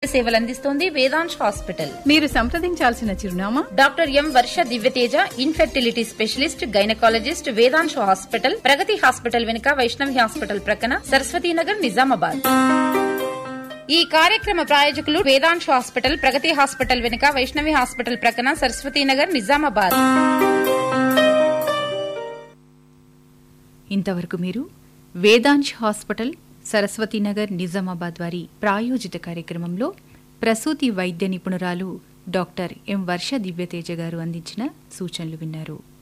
సేవలు అందిస్తోంది వేదాంశ్ హాస్పిటల్ మీరు సంప్రదించాల్సిన చిరునామా doctor M Varsha Divyateja infertility specialist gynaecologist Vedamsha hospital Pragathi hospital వెనుక వైష్ణవి హాస్పిటల్ ప్రక్కన సరస్వతీనగర్ నిజామాబాద్ ఈ కార్యక్రమ ప్రాయోజకులు వేదాంశ హాస్పిటల్ ప్రగతి హాస్పిటల్ వెనుక వైష్ణవి హాస్పిటల్ ప్రక్కన సరస్వతీనగర్ నిజామాబాద్ ఇంతవరకు మీరు వేదాంశ్ హాస్పిటల్ సరస్వతీనగర్ నిజామాబాద్ వారి ప్రాయోజిత కార్యక్రమంలో ప్రసూతి వైద్య నిపుణురాలు డాక్టర్ ఎం వర్ష దివ్యతేజ గారు అందించిన సూచనలు విన్నారు